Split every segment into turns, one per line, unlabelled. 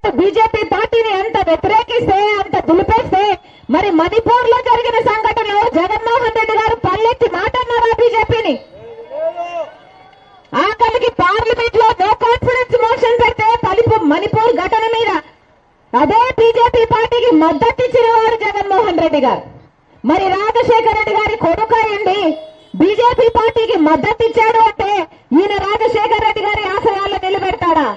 BJP పార్టీని ఎంత వ్యతిరేకిస్తే అంత దులిపేస్తే మరి మణిపూర్ లో జరిగిన సంఘటనలో జగన్మోహన్ రెడ్డి గారు పల్లెత్తి మాట అన్నారా బీజేపీని ఆఖరికి పార్లమెంట్ లో నో కాన్ఫిడెన్స్ మోషన్ పెడితే పలిపు మణిపూర్ ఘటన మీద అదే బీజేపీ పార్టీకి మద్దతు ఇచ్చిన వారు జగన్మోహన్ రెడ్డి గారు మరి రాజశేఖర రెడ్డి గారి కొడుకాయండి బీజేపీ పార్టీకి మద్దతు ఇచ్చాడు అంటే ఈయన రాజశేఖర రెడ్డి గారి ఆశయాలను నిలబెడతాడా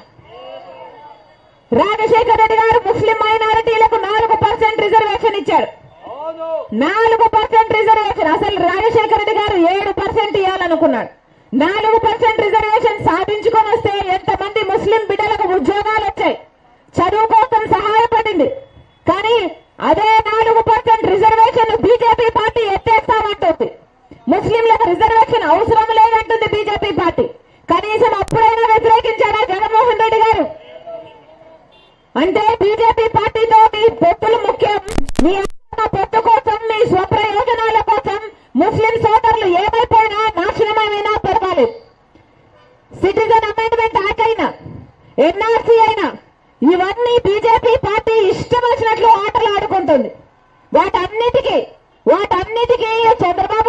రాజశేఖర రెడ్డి గారు ముస్లిం మైనారిటీలకు నాలుగు పర్సెంట్ రిజర్వేషన్ ఇచ్చాడు నాలుగు పర్సెంట్ రిజర్వేషన్ అసలు రాజశేఖర రెడ్డి గారు ఏడు పర్సెంట్ ఇవ్వాలనుకున్నాడు నాలుగు పర్సెంట్ రిజర్వేషన్ సాధించుకొని వస్తే ఎంతమంది ముస్లిం బిడ్డలకు ఉద్యోగాలు వచ్చాయి చదువు కోసం సహాయపడింది కానీ అదే నాలుగు పర్సెంట్ రిజర్వేషన్ బీజేపీ పార్టీ ఎత్తేస్తామంటుంది ముస్లింలకు రిజర్వేషన్ అవసరం లేదంటుంది బీజేపీ పార్టీ కనీసం అప్పుడైనా వ్యతిరేకించారా జగన్మోహన్ రెడ్డి గారు అంటే బీజేపీ పార్టీతో మీ పొత్తులు ముఖ్యం మీ అన్న పొత్తు కోసం మీ స్వప్రయోజనాల కోసం ముస్లిం సోదరులు ఏమైపోయినా నాశనమైనా పర్వాలేదు సిటిజన్ అమెండ్మెంట్ యాక్ట్ అయినా ఎన్ఆర్సీ అయినా ఇవన్నీ బీజేపీ పార్టీ ఇష్టం వచ్చినట్లు ఆటలు ఆడుకుంటుంది వాటన్నిటికీ వాటన్నిటికీ చంద్రబాబు